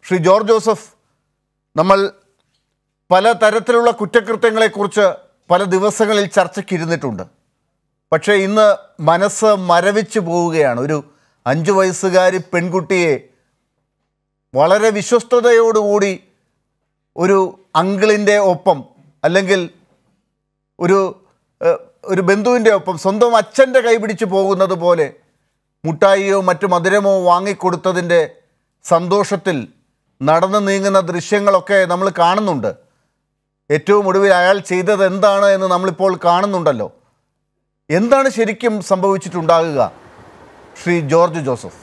Shri George Joseph നമ്മൾ പല തരത്തിലുള്ള കുറ്റകൃത്യങ്ങളെക്കുറിച്ച് പല ദിവസങ്ങളിൽ ചർച്ചയ്ക്കിരുന്നിട്ടുണ്ട് പക്ഷേ ഇന്ന് മനസ്സ് മരവിച്ചു പോവുകയാണ് ഒരു അഞ്ചു വയസ്സുകാരി പെൺകുട്ടിയെ വളരെ വിശ്വസ്തതയോടുകൂടി ഒരു അങ്കിളിൻ്റെ ഒപ്പം അല്ലെങ്കിൽ ഒരു ഏഹ്, ഒരു ബന്ധുവിൻ്റെ ഒപ്പം സ്വന്തം അച്ഛൻ്റെ കൈ പിടിച്ച് പോകുന്നത് പോലെ മുട്ടായിയോ മറ്റു മധുരമോ വാങ്ങിക്കൊടുത്തതിൻ്റെ സന്തോഷത്തിൽ നടന്നു നീങ്ങുന്ന ദൃശ്യങ്ങളൊക്കെ നമ്മൾ കാണുന്നുണ്ട് ഏറ്റവും ഒടുവിൽ അയാൾ ചെയ്തത് എന്താണ് എന്ന് നമ്മളിപ്പോൾ കാണുന്നുണ്ടല്ലോ എന്താണ് ശരിക്കും സംഭവിച്ചിട്ടുണ്ടാകുക ശ്രീ ജോർജ് ജോസഫ്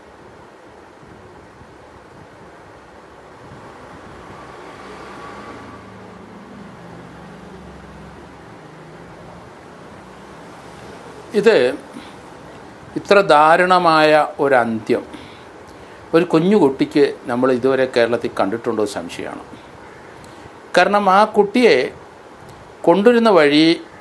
ഇത് ഇത്ര ദാരുണമായ ഒരു അന്ത്യം ഒരു കുഞ്ഞു കുട്ടിക്ക് നമ്മൾ ഇതുവരെ കേരളത്തിൽ കണ്ടിട്ടുണ്ടോ എന്ന് സംശയമാണ് കാരണം ആ കുട്ടിയെ കൊണ്ടുവരുന്ന വഴി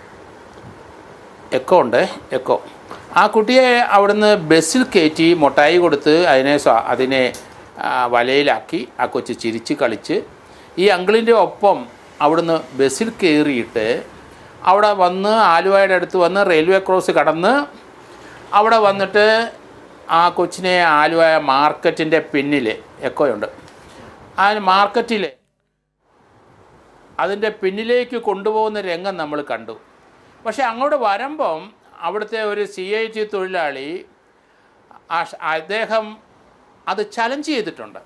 എക്കോ ഉണ്ട് എക്കോ ആ കുട്ടിയെ അവിടുന്ന് ബസ്സിൽ കയറ്റി മുട്ടായി കൊടുത്ത് അതിനെ സ്വ- അതിനെ ആ, വലയിലാക്കി ആ കൊച്ച് ചിരിച്ച് കളിച്ച് ഈ അങ്കിളിൻ്റെ ഒപ്പം അവിടുന്ന് ബസ്സിൽ കയറിയിട്ട് അവിടെ വന്ന് ആലുവയുടെ അടുത്ത് വന്ന് റെയിൽവേ ക്രോസ് കടന്ന് അവിടെ വന്നിട്ട് ആ കൊച്ചിനെ ആലുവ മാർക്കറ്റിൻ്റെ പിന്നിൽ എക്കോയുണ്ട് ആ മാർക്കറ്റിൽ അതിൻ്റെ പിന്നിലേക്ക് കൊണ്ടുപോകുന്ന രംഗം നമ്മൾ കണ്ടു പക്ഷേ അങ്ങോട്ട് വരുമ്പം അവിടുത്തെ ഒരു സി ഐ ടി തൊഴിലാളി ആ ഷ- അദ്ദേഹം അത് ചലഞ്ച് ചെയ്തിട്ടുണ്ട്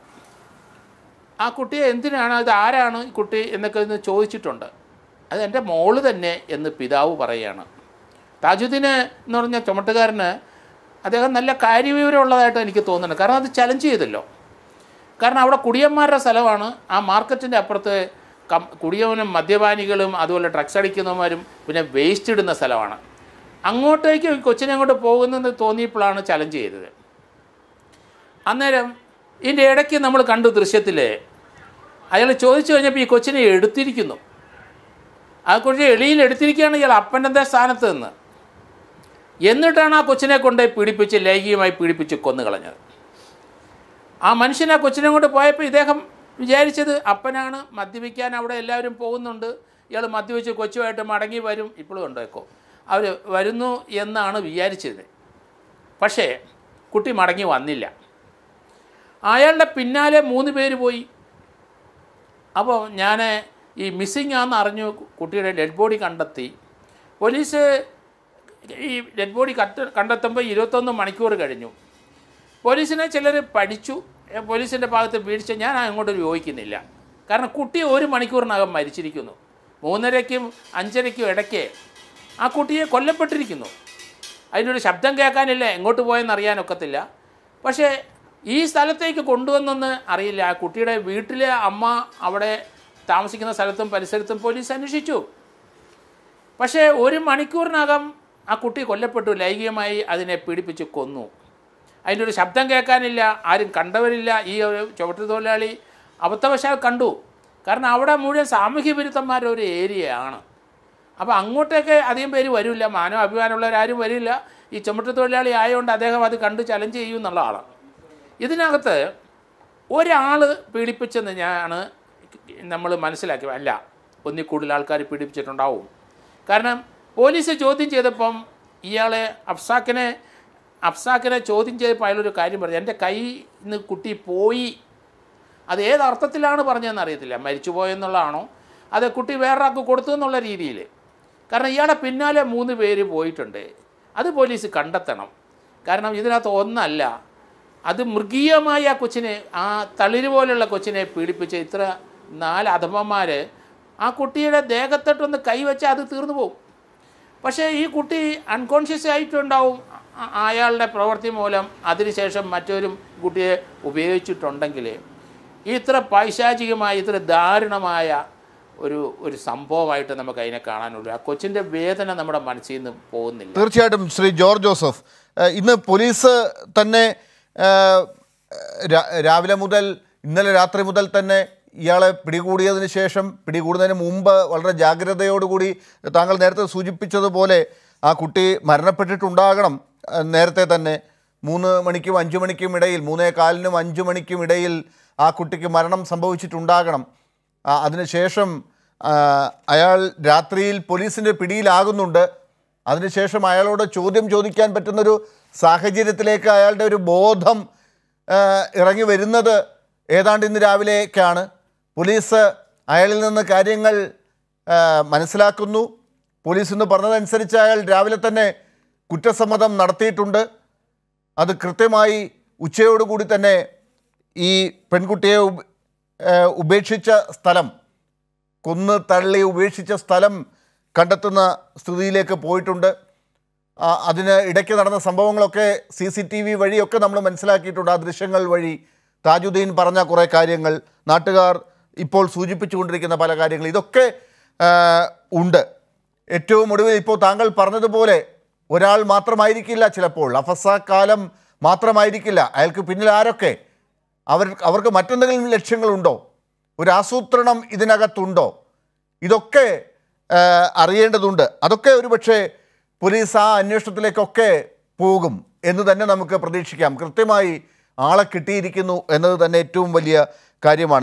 ആ കുട്ടിയെ എന്തിനാണ് അത് ആരാണ് ഈ കുട്ടി എന്നൊക്കെ ഒന്ന് ചോദിച്ചിട്ടുണ്ട് അത് എൻ്റെ മോള് തന്നെ എന്ന് പിതാവ് പറയുകയാണ് താജുദ്ദീന് എന്ന് പറഞ്ഞ ചുമട്ടുകാരന് അദ്ദേഹം നല്ല കാര്യവിവരമുള്ളതായിട്ട് എനിക്ക് തോന്നുന്നുണ്ട് കാരണം അത് ചലഞ്ച് ചെയ്തല്ലോ കാരണം അവിടെ കുടിയന്മാരുടെ സ്ഥലമാണ് ആ മാർക്കറ്റിൻ്റെ അപ്പുറത്ത് കം കുടിയവനും മദ്യപാനികളും അതുപോലെ ഡ്രഗ്സ് അടിക്കുന്നവന്മാരും പിന്നെ വേസ്റ്റ് ഇടുന്ന സ്ഥലമാണ് അങ്ങോട്ടേക്ക് ഈ കൊച്ചിനെ അങ്ങോട്ട് പോകുന്നെന്ന് തോന്നിയപ്പോഴാണ് ചലഞ്ച് ചെയ്തത് അന്നേരം ഇതിൻ്റെ ഇടയ്ക്ക് നമ്മൾ കണ്ടു ദൃശ്യത്തിൽ അയാൾ ചോദിച്ചു കഴിഞ്ഞപ്പോൾ ഈ കൊച്ചിനെ എടുത്തിരിക്കുന്നു ആ കൊച്ചിനെ എളിയിൽ എടുത്തിരിക്കുകയാണ് ഇയാൾ അപ്പൻ്റെ സ്ഥാനത്ത് നിന്ന് എന്നിട്ടാണ് ആ കൊച്ചിനെ കൊണ്ടുപോയി പീഡിപ്പിച്ച് ലൈംഗികമായി പീഡിപ്പിച്ച് കൊന്നു കളഞ്ഞത് ആ മനുഷ്യൻ ആ കൊച്ചിനെ കൊണ്ട് പോയപ്പോൾ ഇദ്ദേഹം വിചാരിച്ചത് അപ്പനാണ് മദ്യപിക്കാൻ അവിടെ എല്ലാവരും പോകുന്നുണ്ട് ഇയാൾ മദ്യപിച്ച് കൊച്ചുമായിട്ട് മടങ്ങി വരും ഇപ്പോഴും ഉണ്ടേക്കോ അവർ വരുന്നു എന്നാണ് വിചാരിച്ചത് പക്ഷേ കുട്ടി മടങ്ങി വന്നില്ല അയാളുടെ പിന്നാലെ മൂന്ന് പേര് പോയി അപ്പോൾ ഞാൻ ഈ മിസ്സിങ് ആണെന്ന് അറിഞ്ഞു കുട്ടിയുടെ ഡെഡ് ബോഡി കണ്ടെത്തി പോലീസ് ഈ ഡെഡ് ബോഡി കട്ട് കണ്ടെത്തുമ്പോൾ ഇരുപത്തൊന്ന് മണിക്കൂർ കഴിഞ്ഞു പോലീസിനെ ചിലർ പഠിച്ചു ഏ, പോലീസിൻ്റെ ഭാഗത്ത് വീഴ്ച ഞാൻ അങ്ങോട്ട് യോജിക്കുന്നില്ല കാരണം കുട്ടി ഒരു മണിക്കൂറിനകം മരിച്ചിരിക്കുന്നു മൂന്നരയ്ക്കും അഞ്ചരയ്ക്കും ഇടയ്ക്ക് ആ കുട്ടിയെ കൊല്ലപ്പെട്ടിരിക്കുന്നു അതിനൊരു ശബ്ദം കേൾക്കാനില്ല എങ്ങോട്ട് പോയെന്ന് അറിയാനൊക്കത്തില്ല പക്ഷേ ഈ സ്ഥലത്തേക്ക് കൊണ്ടുവന്നെന്ന് അറിയില്ല ആ കുട്ടിയുടെ വീട്ടിലെ അമ്മ അവിടെ താമസിക്കുന്ന സ്ഥലത്തും പരിസരത്തും പോലീസ് അന്വേഷിച്ചു പക്ഷേ ഒരു മണിക്കൂറിനകം ആ കുട്ടി കൊല്ലപ്പെട്ടു ലൈംഗികമായി അതിനെ പീഡിപ്പിച്ച് കൊന്നു അതിൻ്റെ ഒരു ശബ്ദം കേൾക്കാനില്ല ആരും കണ്ടവരില്ല ഈ ഒരു ചുവട്ട് തൊഴിലാളി അബദ്ധവശാൽ കണ്ടു കാരണം അവിടെ മുഴുവൻ സാമൂഹ്യ വിരുദ്ധന്മാരുടെ ഒരു ഏരിയയാണ് അപ്പോൾ അങ്ങോട്ടേക്ക് അധികം പേര് വരില്ല മാനവ അഭിമാനമുള്ളവരാരും വരില്ല ഈ ചുമട്ട് തൊഴിലാളി ആയതുകൊണ്ട് അദ്ദേഹം അത് കണ്ട് ചലഞ്ച് ചെയ്യും എന്നുള്ള ആളാണ് ഇതിനകത്ത് ഒരാൾ പീഡിപ്പിച്ചെന്ന് ഞാൻ നമ്മൾ മനസ്സിലാക്കി അല്ല ഒന്നിൽ കൂടുതൽ ആൾക്കാർ പീഡിപ്പിച്ചിട്ടുണ്ടാവും കാരണം പോലീസ് ചോദ്യം ചെയ്തപ്പം ഇയാളെ അഫ്സാക്കിനെ അഫ്സാക്കിനെ ചോദ്യം ചെയ്തപ്പോൾ അയാളൊരു കാര്യം പറഞ്ഞു എൻ്റെ കൈ നിന്ന് കുട്ടി പോയി അത് ഏത് അർത്ഥത്തിലാണ് പറഞ്ഞതെന്ന് അറിയത്തില്ല മരിച്ചു പോയെന്നുള്ളതാണോ അത് കുട്ടി വേറൊരാൾക്ക് കൊടുത്തു എന്നുള്ള രീതിയിൽ കാരണം ഇയാളെ പിന്നാലെ മൂന്ന് പേര് പോയിട്ടുണ്ട് അത് പോലീസ് കണ്ടെത്തണം കാരണം ഇതിനകത്ത് ഒന്നല്ല അത് മൃഗീയമായി ആ കൊച്ചിനെ ആ തളിര് പോലുള്ള കൊച്ചിനെ പീഡിപ്പിച്ച ഇത്ര നാല് അധമന്മാർ ആ കുട്ടിയുടെ ദേഹത്തോട്ടൊന്ന് കൈവച്ചാൽ അത് തീർന്നു പോകും പക്ഷേ ഈ കുട്ടി അൺകോൺഷ്യസ് ആയിട്ടുണ്ടാവും അ- അയാളുടെ പ്രവൃത്തി മൂലം അതിനുശേഷം മറ്റൊരു കുട്ടിയെ ഉപയോഗിച്ചിട്ടുണ്ടെങ്കിൽ ഇത്ര പൈശാചികമായ ഇത്ര ദാരുണമായ ഒരു ഒരു സംഭവമായിട്ട് നമുക്ക് അതിനെ കാണാനുള്ളൂ ആ കൊച്ചിൻ്റെ വേദന നമ്മുടെ മനസ്സിൽ നിന്ന് പോകുന്നില്ല തീർച്ചയായിട്ടും ശ്രീ ജോർജ് ജോസഫ് ഏഹ് ഇന്ന് പോലീസ് തന്നെ ഏഹ്, രാ- രാവിലെ മുതൽ ഇന്നലെ രാത്രി മുതൽ തന്നെ ഇയാളെ പിടികൂടിയതിന് ശേഷം പിടികൂടുന്നതിന് മുമ്പ് വളരെ ജാഗ്രതയോടുകൂടി താങ്കൾ നേരത്തെ സൂചിപ്പിച്ചതുപോലെ ആ കുട്ടി മരണപ്പെട്ടിട്ടുണ്ടാകണം ഏഹ് നേരത്തെ തന്നെ മൂന്ന് മണിക്കും അഞ്ച് മണിക്കും ഇടയിൽ മൂന്നേ കാലിനും അഞ്ച് മണിക്കും ഇടയിൽ ആ കുട്ടിക്ക് മരണം സംഭവിച്ചിട്ടുണ്ടാകണം ആ, അതിനുശേഷം ആ, അയാൾ രാത്രിയിൽ പോലീസിൻ്റെ പിടിയിലാകുന്നുണ്ട് അതിനുശേഷം അയാളോട് ചോദ്യം ചോദിക്കാൻ പറ്റുന്നൊരു സാഹചര്യത്തിലേക്ക് അയാളുടെ ഒരു ബോധം ആ, ഇറങ്ങി വരുന്നത് ഏതാണ്ട് ഇന്ന് രാവിലേക്കാണ് പോലീസ് അയാളിൽ നിന്ന് കാര്യങ്ങൾ ആ, മനസ്സിലാക്കുന്നു പോലീസ് ഇന്ന് പറഞ്ഞതനുസരിച്ച് അയാൾ രാവിലെ തന്നെ കുറ്റസമ്മതം നടത്തിയിട്ടുണ്ട് അത് കൃത്യമായി ഉച്ചയോടുകൂടി തന്നെ ഈ പെൺകുട്ടിയെ ഉപ- ആ, ഉപേക്ഷിച്ച സ്ഥലം കൊന്ന് തള്ളി ഉപേക്ഷിച്ച സ്ഥലം കണ്ടെത്തുന്ന സ്ഥിതിയിലേക്ക് പോയിട്ടുണ്ട് ആ, അതിന് ഇടയ്ക്ക് നടന്ന സംഭവങ്ങളൊക്കെ സി സി ടി വി വഴിയൊക്കെ നമ്മൾ മനസ്സിലാക്കിയിട്ടുണ്ട് ആ ദൃശ്യങ്ങൾ വഴി താജുദ്ദീൻ പറഞ്ഞ കുറേ കാര്യങ്ങൾ നാട്ടുകാർ ഇപ്പോൾ സൂചിപ്പിച്ചുകൊണ്ടിരിക്കുന്ന പല കാര്യങ്ങൾ ഇതൊക്കെ ആ, ഉണ്ട് ഏറ്റവും ഒടുവിൽ ഇപ്പോൾ താങ്കൾ പറഞ്ഞതുപോലെ ഒരാൾ മാത്രമായിരിക്കില്ല ചിലപ്പോൾ അഫസ കാലം മാത്രമായിരിക്കില്ല അയാൾക്ക് പിന്നിൽ ആരൊക്കെ അവർ അവർക്ക് മറ്റെന്തെങ്കിലും ലക്ഷ്യങ്ങളുണ്ടോ ഒരു ആസൂത്രണം ഇതിനകത്തുണ്ടോ ഇതൊക്കെ ആ, അറിയേണ്ടതുണ്ട് അതൊക്കെ ഒരുപക്ഷെ പോലീസ് ആ അന്വേഷണത്തിലേക്കൊക്കെ പോകും എന്ന് തന്നെ നമുക്ക് പ്രതീക്ഷിക്കാം കൃത്യമായി ആളെ കിട്ടിയിരിക്കുന്നു എന്നത് തന്നെ ഏറ്റവും വലിയ കാര്യമാണ്